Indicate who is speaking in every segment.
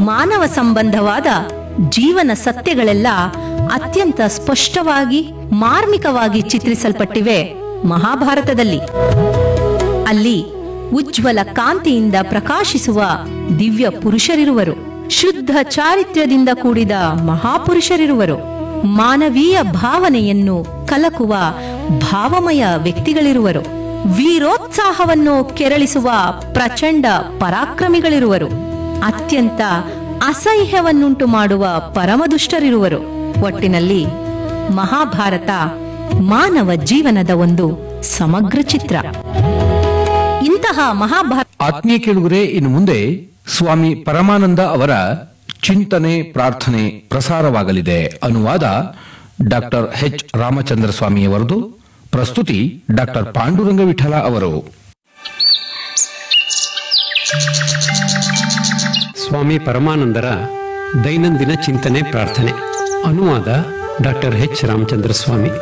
Speaker 1: ಮಾನವ ಸಂಬಂಧವಾದ ಜೀವನ ಸತ್ಯಗಳೆಲ್ಲ ಅತ್ಯಂತ ಸ್ಪಷ್ಟವಾಗಿ ಮಾರ್ಮಿಕವಾಗಿ ಚಿತ್ರಿಸಲ್ಪಟ್ಟಿವೆ ಮಹಾಭಾರತದಲ್ಲಿ ಅಲ್ಲಿ ಉಜ್ವಲ ಕಾಂತಿಯಿಂದ ಪ್ರಕಾಶಿಸುವ ದಿವ್ಯ ಪುರುಷರಿರುವರು ಶುದ್ಧ ಚಾರಿತ್ರ್ಯದಿಂದ ಕೂಡಿದ ಮಹಾಪುರುಷರಿರುವರು ಮಾನವೀಯ ಭಾವನೆಯನ್ನು ಕಲಕುವ ಭಾವಮಯ ವ್ಯಕ್ತಿಗಳಿರುವರು ವೀರೋತ್ಸಾಹವನ್ನು ಕೆರಳಿಸುವ ಪ್ರಚಂಡ ಪರಾಕ್ರಮಿಗಳಿರುವರು ಅತ್ಯಂತ ಅಸಹ್ಯವನ್ನುಂಟು ಮಾಡುವ ಪರಮದುಷ್ಟರಿರುವರು ಒಟ್ಟಿನಲ್ಲಿ ಮಹಾಭಾರತ ಮಾನವ ಜೀವನದ ಒಂದು ಸಮಗ್ರ ಚಿತ್ರ ಇಂತಹ ಮಹಾಭಾರತ
Speaker 2: ಆತ್ಮೀಯ ಕೇಳುಗರೆ ಇನ್ನು ಮುಂದೆ ಸ್ವಾಮಿ ಪರಮಾನಂದ ಅವರ ಚಿಂತನೆ ಪ್ರಾರ್ಥನೆ ಪ್ರಸಾರವಾಗಲಿದೆ ಅನುವಾದ ಡಾಕ್ಟರ್ ಎಚ್ ರಾಮಚಂದ್ರ ಸ್ವಾಮಿಯವರದು ಪ್ರಸ್ತುತಿ ಡಾಕ್ಟರ್ ಪಾಂಡುರಂಗ ವಿಠಲ ಅವರು
Speaker 3: ಸ್ವಾಮಿ ಪರಮಾನಂದರ ದೈನಂದಿನ ಚಿಂತನೆ ಪ್ರಾರ್ಥನೆ ಅನುವಾದ doctor H Ramachandra Swami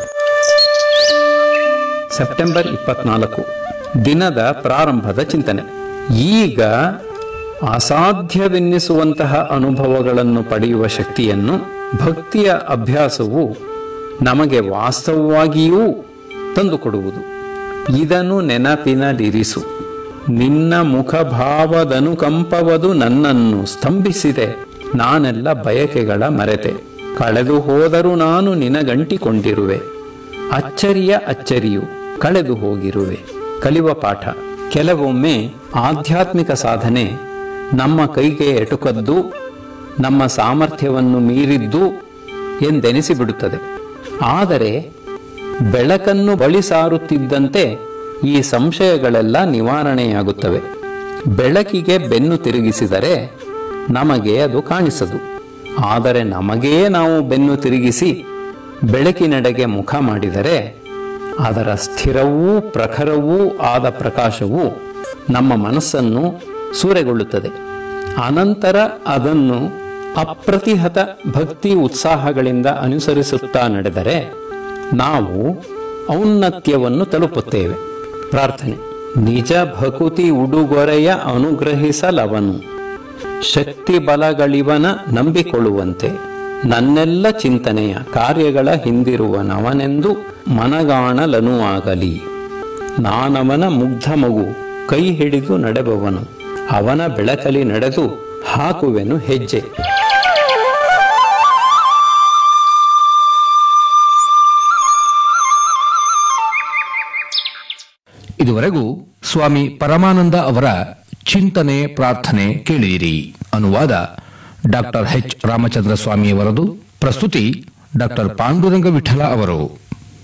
Speaker 4: September ಇಪ್ಪತ್ನಾಲ್ಕು ದಿನದ ಪ್ರಾರಂಭದ ಚಿಂತನೆ ಈಗ ಅಸಾಧ್ಯವೆನ್ನಿಸುವಂತಹ ಅನುಭವಗಳನ್ನು ಪಡೆಯುವ ಶಕ್ತಿಯನ್ನು ಭಕ್ತಿಯ ಅಭ್ಯಾಸವು ನಮಗೆ ವಾಸ್ತವವಾಗಿಯೂ ತಂದುಕೊಡುವುದು ಇದನ್ನು ನೆನಪಿನಲ್ಲಿರಿಸು ನಿನ್ನ ಮುಖಭಾವದನುಕಂಪವದು ನನ್ನನ್ನು ಸ್ತಂಭಿಸಿದೆ ನಾನೆಲ್ಲ ಬಯಕೆಗಳ ಮರೆತೆ ಕಳೆದು ಹೋದರೂ ನಾನು ನಿನಗಂಟಿಕೊಂಡಿರುವೆ ಅಚ್ಚರಿಯ ಅಚ್ಚರಿಯು ಕಳೆದು ಹೋಗಿರುವೆ ಕಲಿಯುವ ಪಾಠ ಕೆಲವೊಮ್ಮೆ ಆಧ್ಯಾತ್ಮಿಕ ಸಾಧನೆ ನಮ್ಮ ಕೈಗೆ ಎಟುಕದ್ದು ನಮ್ಮ ಸಾಮರ್ಥ್ಯವನ್ನು ಮೀರಿದ್ದು ಎಂದೆನಿಸಿಬಿಡುತ್ತದೆ ಆದರೆ ಬೆಳಕನ್ನು ಬಳಿ ಸಾರುತ್ತಿದ್ದಂತೆ ಈ ಸಂಶಯಗಳೆಲ್ಲ ನಿವಾರಣೆಯಾಗುತ್ತವೆ ಬೆಳಕಿಗೆ ಬೆನ್ನು ತಿರುಗಿಸಿದರೆ ನಮಗೆ ಅದು ಕಾಣಿಸದು ಆದರೆ ನಮಗೇ ನಾವು ಬೆನ್ನು ತಿರುಗಿಸಿ ಬೆಳಕಿನೆಡೆಗೆ ಮುಖ ಮಾಡಿದರೆ ಅದರ ಸ್ಥಿರವೂ ಪ್ರಖರವೂ ಆದ ಪ್ರಕಾಶವು ನಮ್ಮ ಮನಸ್ಸನ್ನು ಸೂರೆಗೊಳ್ಳುತ್ತದೆ ಅನಂತರ ಅದನ್ನು ಅಪ್ರತಿಹತ ಭಕ್ತಿ ಉತ್ಸಾಹಗಳಿಂದ ಅನುಸರಿಸುತ್ತಾ ನಡೆದರೆ ನಾವು ಔನ್ನತ್ಯವನ್ನು ತಲುಪುತ್ತೇವೆ ಪ್ರಾರ್ಥನೆ ನಿಜ ಭಕುತಿ ಉಡುಗೊರೆಯ ಅನುಗ್ರಹಿಸಲವನು ಶಕ್ತಿ ಬಲಗಳಿವನ ನಂಬಿಕೊಳ್ಳುವಂತೆ ನನ್ನೆಲ್ಲ ಚಿಂತನೆಯ ಕಾರ್ಯಗಳ ಹಿಂದಿರುವನವನೆಂದು ಮನಗಾಣಲನುವಾಗಲಿ ನಾನವನ ಮುಗ್ಧ ಮಗು ಕೈ ಹಿಡಿದು ನಡೆಬವನು ಅವನ ಬೆಳಕಲಿ ನಡೆದು ಹಾಕುವೆನು ಹೆಜ್ಜೆ
Speaker 2: ಇದುವರೆಗೂ ಸ್ವಾಮಿ ಪರಮಾನಂದ ಅವರ ಚಿಂತನೆ ಪ್ರಾರ್ಥನೆ ಕೇಳಿದಿರಿ ಅನುವಾದ ಡಾಕ್ಟರ್ ಎಚ್ ರಾಮಚಂದ್ರ ಸ್ವಾಮಿಯವರದು ಪ್ರಸ್ತುತಿ ಡಾಕ್ಟರ್ ಪಾಂಡುರಂಗ ವಿಠಲ ಅವರು